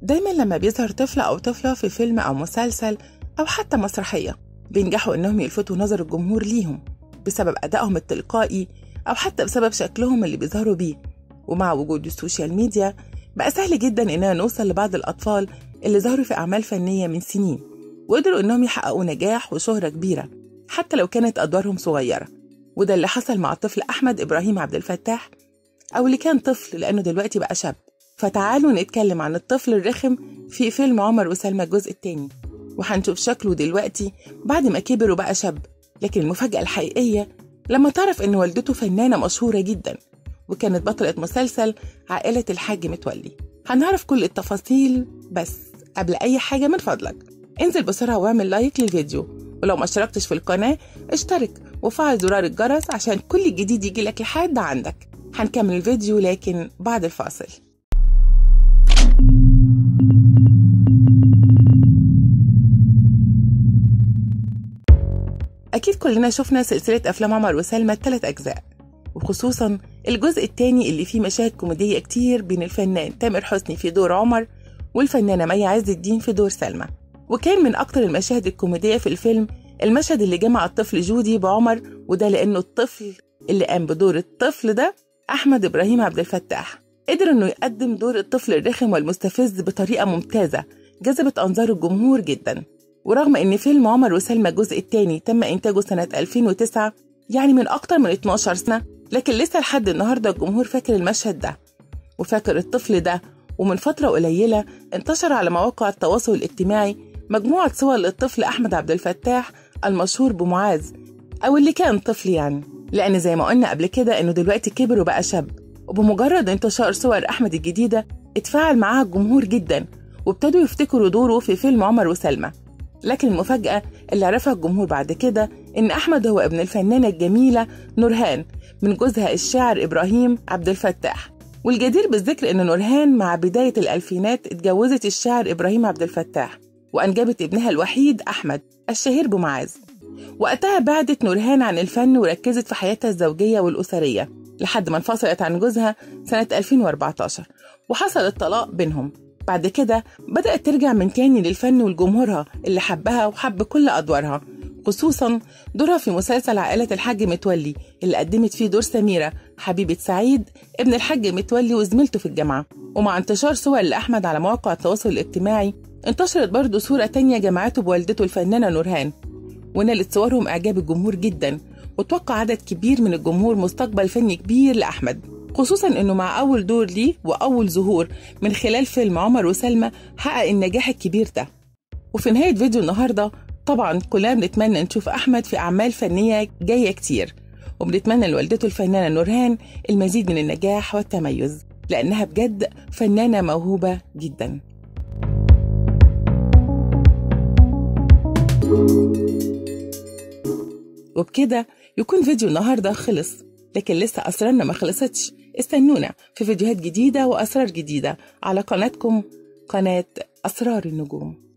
دايما لما بيظهر طفل أو طفلة في فيلم أو مسلسل أو حتى مسرحية بينجحوا إنهم يلفتوا نظر الجمهور ليهم بسبب أدائهم التلقائي أو حتى بسبب شكلهم اللي بيظهروا بيه ومع وجود السوشيال ميديا بقى سهل جدا إننا نوصل لبعض الأطفال اللي ظهروا في أعمال فنية من سنين وقدروا إنهم يحققوا نجاح وشهرة كبيرة حتى لو كانت أدوارهم صغيرة وده اللي حصل مع الطفل أحمد إبراهيم عبد الفتاح أو اللي كان طفل لأنه دلوقتي بقى شاب فتعالوا نتكلم عن الطفل الرخم في فيلم عمر وسلمى الجزء التاني وهنشوف شكله دلوقتي بعد ما كبر وبقى شاب لكن المفاجأة الحقيقية لما تعرف إن والدته فنانة مشهورة جدا وكانت بطلة مسلسل عائلة الحاج متولي هنعرف كل التفاصيل بس قبل أي حاجة من فضلك انزل بسرعة واعمل لايك للفيديو ولو ما اشتركتش في القناة اشترك وفعل زرار الجرس عشان كل جديد يجيلك لحد عندك هنكمل الفيديو لكن بعد الفاصل أكيد كلنا شفنا سلسلة أفلام عمر وسلمى الثلاث أجزاء وخصوصا الجزء الثاني اللي فيه مشاهد كوميدية كتير بين الفنان تامر حسني في دور عمر والفنانة مي عز الدين في دور سلمى وكان من أكتر المشاهد الكوميدية في الفيلم المشهد اللي جمع الطفل جودي بعمر وده لأنه الطفل اللي قام بدور الطفل ده أحمد إبراهيم عبد الفتاح قدر إنه يقدم دور الطفل الرخم والمستفز بطريقة ممتازة جذبت أنظار الجمهور جدا ورغم إن فيلم عمر وسلمى الجزء الثاني تم إنتاجه سنة 2009 يعني من أكتر من 12 سنة لكن لسه لحد النهاردة الجمهور فاكر المشهد ده وفاكر الطفل ده ومن فترة قليلة انتشر على مواقع التواصل الاجتماعي مجموعة صور للطفل أحمد عبد الفتاح المشهور بمعاذ أو اللي كان طفل يعني لأن زي ما قلنا قبل كده إنه دلوقتي كبر وبقى شاب وبمجرد انتشار صور أحمد الجديدة اتفاعل معاها الجمهور جدا وابتدوا يفتكروا دوره في فيلم عمر وسلمى لكن المفاجأة اللي عرفها الجمهور بعد كده إن أحمد هو ابن الفنانة الجميلة نورهان من جوزها الشاعر إبراهيم عبد الفتاح والجدير بالذكر إن نورهان مع بداية الألفينات اتجوزت الشاعر إبراهيم عبد الفتاح وأنجبت ابنها الوحيد أحمد الشهير بمعاذ وقتها بعدت نورهان عن الفن وركزت في حياتها الزوجية والأسرية لحد ما انفصلت عن جوزها سنة 2014 وحصل الطلاق بينهم بعد كده بدأت ترجع من تاني للفن ولجمهورها اللي حبها وحب كل أدوارها خصوصا دورها في مسلسل عائلة الحاج متولي اللي قدمت فيه دور سميرة حبيبة سعيد ابن الحاج متولي وزميلته في الجامعة ومع انتشار صور لأحمد على مواقع التواصل الاجتماعي انتشرت برضه صورة تانية جمعته بوالدته الفنانة نورهان ونالت صورهم إعجاب الجمهور جدا وتوقع عدد كبير من الجمهور مستقبل فني كبير لأحمد خصوصا انه مع اول دور ليه واول ظهور من خلال فيلم عمر وسلمى حقق النجاح الكبير ده وفي نهايه فيديو النهارده طبعا كلنا بنتمنى نشوف احمد في اعمال فنيه جايه كتير وبنتمنى لوالدته الفنانه نورهان المزيد من النجاح والتميز لانها بجد فنانه موهوبه جدا وبكده يكون فيديو النهارده خلص لكن لسه أسرارنا ما خلصتش استنونا في فيديوهات جديدة وأسرار جديدة على قناتكم قناة أسرار النجوم